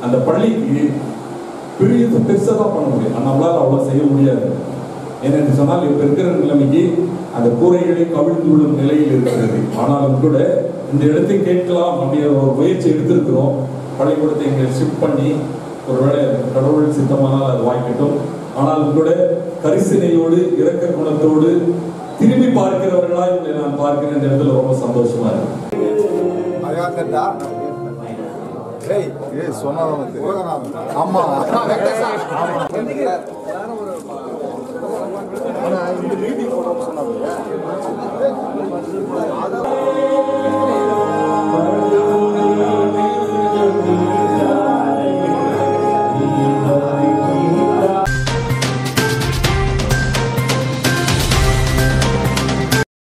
அந்த பள்ளிக்கு பெரிய பெருசாக தான் பண்ண முடியும் ஆனா நம்மளால அவ்வளோ செய்ய முடியாது ஏனென்று சொன்னால் இப்ப இருக்கிற நிலைமைக்கு அந்த கூரைகளை கவிழ்ந்து விடும் நிலையில் இருக்கிறது ஆனாலும் கூட இந்த இடத்தை கேட்கலாம் அப்படிங்கிற ஒரு முயற்சி எடுத்திருக்கிறோம் பள்ளிக்கூடத்தை இங்கே ஷிஃப்ட் பண்ணி ஒருவேளை கடவுள் சித்தமானால் அது வாய்க்கட்டும் ஆனாலும் கூட கரிசனையோடு இரக்க குணத்தோடு திரும்பி பார்க்கிறவர்களா உங்களை நான் பார்க்கிறேன் இந்த இடத்துல ரொம்ப சந்தோஷமா இருக்கு அழகாக்கட்டா ஏய் ஏய் சொன்னாதான் வந்து ஆமா ஆனா இந்த மீட்டிங் போட்டோம் சொன்னாங்க